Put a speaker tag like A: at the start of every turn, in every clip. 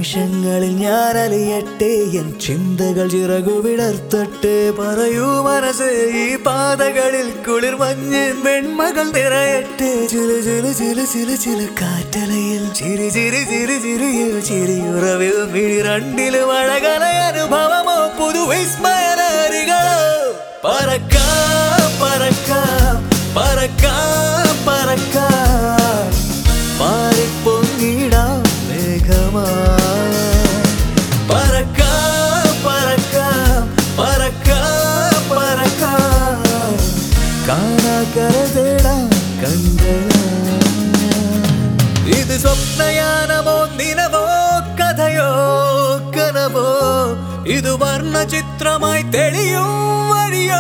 A: നിമിഷങ്ങളിൽ ഞാൻ അലിയട്ടെ എൻ ചിന്തകൾ ചിറകു വിടർത്തട്ടെ പറയൂ മനസ്സ് ഈ പാതകളിൽ കുളിർ മഞ്ഞിൻ വെൺമകൾ നിറയട്ടെ ചില ചില ചില ചില ചില കാറ്റലയിൽ ചിരി ചിരി ചിരി ചിരിയിൽ ചിരിയുറവിൽ മിഴി രണ്ടിലും അഴകല അനുഭവമോ പുതു വിസ്മയനരികളോ പറക്കാം പറക്കാം പറക്കാം പറക്കാം മാറിപ്പൊങ്ങിടാം മേഘമാ പറക്കാം പറക്കാം പറക്കാം പറക്കാം കാണാക്കര തേടാം കണ്ടയാ ഇത് സ്വപ്നയാനമോ നിലവോ കഥയോ കനവോ ഇത് വർണ്ണ ചിത്രമായി തെളിയും വഴിയോ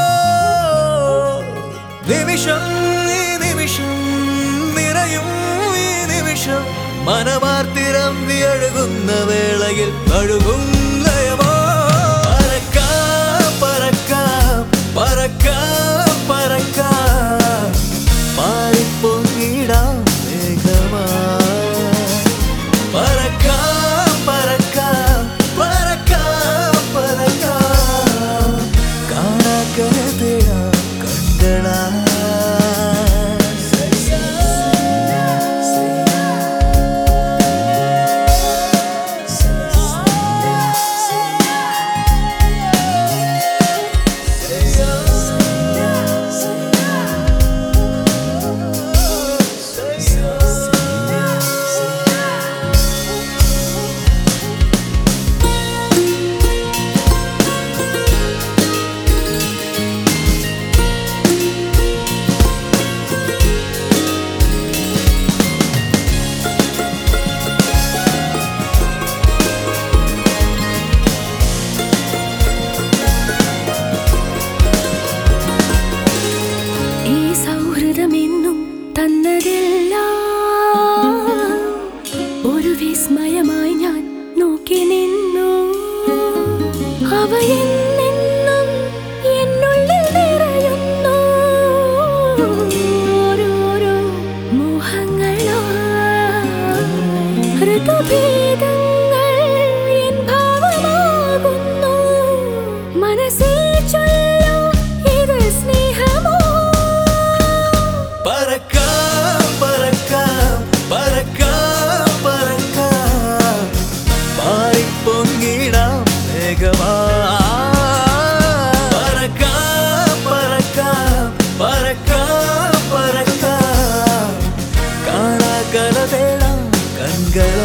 A: നിമിഷം ഈ നിമിഷം നിറയും ഈ നിമിഷം മനമാർത്തിരം വിയഴുകുന്ന വേളയിൽ കഴുകും ലയമോ പറക്കാം പറക്കാം പറക്കാം പറക്കാം പാടിപ്പൊങ്ങിടാം മേഘമാ പറക്കാം പറക്കാം പറക്കാം പറക്കാം കാണാക്കര തേടാം കണ്ടളാ
B: ഈ സൗഹൃദമെന്നും തന്നതെല്ലാം ഒരു വിസ്മയമായി ഞാൻ നോക്കി നിന്നു അവ എന്നെന്നും എന്നുള്ളിൽ നിറയുന്നു ഓരോരോ മോഹങ്ങളായി ഋതുഭേദങ്ങൾ എൻ ഭാവമാകുന്നു മനസ്സിൽ ചൊല്ലൂ ഇത് സ്നേഹമോ
A: പറക്കാം പറക്കാം പറക്കാം പറക്കാം പാടിപ്പൊങ്ങിടാം മേഘമാ പറക്കാം പറക്കാം പറക്കാം പറക്കാം കാണാക്കല തേടാം കൺകളാ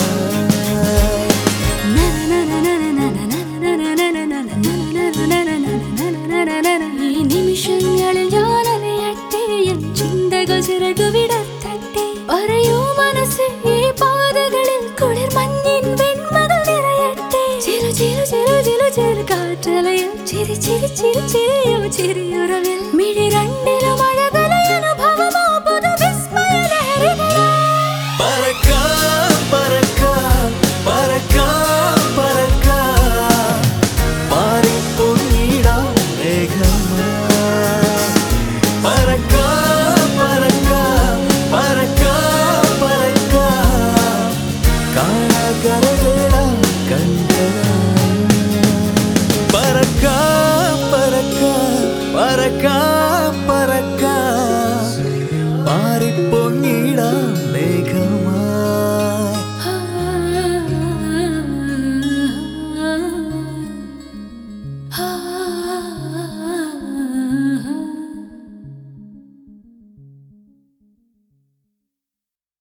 B: ഈ നിമിഷങ്ങളിൽ ഞാൻ അറിയട്ടെ എൻ ചിന്തകൾ ചിറകു വിടത്തട്ടെ പറയൂ മനസ്സ് ഈ പാതകളിൽ കുളിർ മഞ്ഞിൻ വെൺമകൾ നിറയട്ടെ ചില ചില ചില ചില ചില കാറ്റലയിൽ ചിരി ചിരി ചിരി ചിരിയോ ചിരിയുറവിൽ മിഴി രണ്ടിലോ